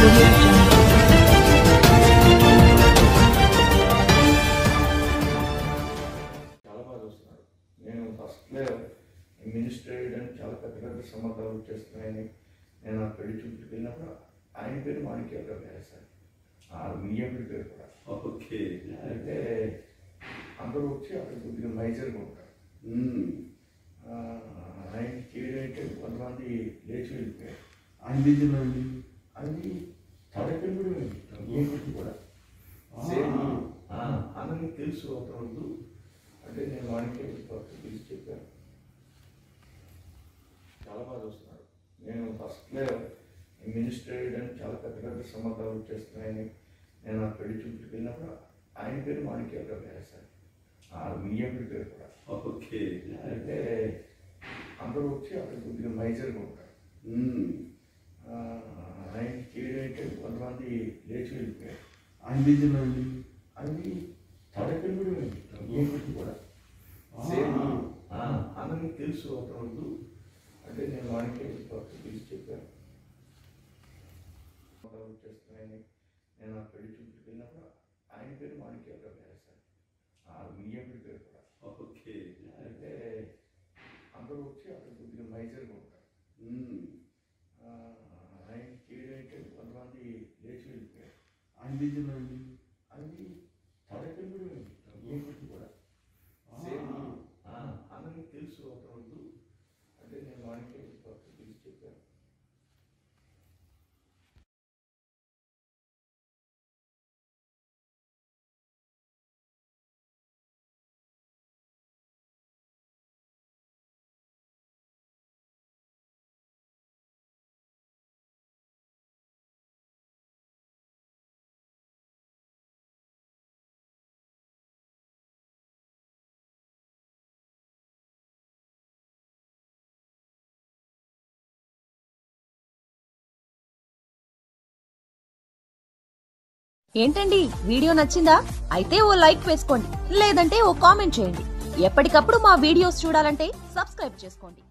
audio jungle. చాలా బాగా చూస్తున్నారు నేను ఫస్ట్లో మినిస్టర్ అయ్యడానికి చాలా పెద్ద పెద్ద సంబంధాలు వచ్చేస్తున్నాయని నేను ఆ పెళ్లి చూపులకు వెళ్ళినప్పుడు ఆయన పేరు మాణిక్యాలరావు గారు సార్ ఆ వియ్యంకుడి పేరు కూడా ఓకే అయితే అందరూ వచ్చి అక్కడ కొద్దిగా మైజర్గా ఉంటారు మ్మ్. ఆ, ఆయన చేయడంటే కొంతమంది లేచి వెళ్ళిపోయారు ఆయన దిద్దులు అండి అది తడకలు కూడా ఉంది వియ్యంకుడికి కూడా సేమ్ ఆ, అందరికీ తెలుసు ఒకరోజు అంటే నేను వాడికి పిలిచి చెప్పాను చాలా బాగా చూస్తున్నారు నేను ఫస్ట్లో మినిస్టర్ అయ్యడానికి చాలా పెద్ద పెద్ద సంబంధాలు వచ్చేస్తున్నాయని నేను ఆ పెళ్లి చూపులకు వెళ్ళినప్పుడు ఆయన పేరు మాణిక్యాలరావు గారు సార్ ఆ వియ్యంకుడి పేరు కూడా ఓకే అయితే అందరూ వచ్చి అక్కడ కొద్దిగా మైజర్గా ఉంటారు మ్మ్. ఆ, ఆయన చేయడంటే కొంతమంది లేచి వెళ్ళిపోయారు ఆయన దిద్దులు అండి అది తడకలు కూడా ఉంది వియ్యంకుడికి కూడా సేమ్ ఆ, అందరికీ తెలుసు ఒకరోజు అంటే నేను వాడికి పిలిచి చెప్పాను మొదలు వచ్చేస్తున్నాయని నేను ఆ పెళ్లి చూపులకు వెళ్ళినప్పుడు ఆయన పేరు మాణిక్యాలరావు గారు సార్ ఆ వియ్యంకుడి పేరు కూడా ఓకే అయితే అందరూ వచ్చి అక్కడ కొద్దిగా మైజర్గా ఉంటారు మ్మ్. ఆ, ఆయన చేయడంటే కొంతమంది లేచి వెళ్ళిపోయారు ఆయన దిద్దులు అండి అది తడకలు కూడా ఉంది వియ్యంకుడికి కూడా సేమ్ ఆ, అందరికీ తెలుసు ఒకరోజు అంటే నేను వాడికి పిలిచి చెప్పాను ఏంటండి వీడియో నచ్చిందా అయితే ఓ లైక్ వేసుకోండి లేదంటే ఓ కామెంట్ చేయండి ఎప్పటికప్పుడు మా వీడియోస్ చూడాలంటే సబ్స్క్రైబ్ చేసుకోండి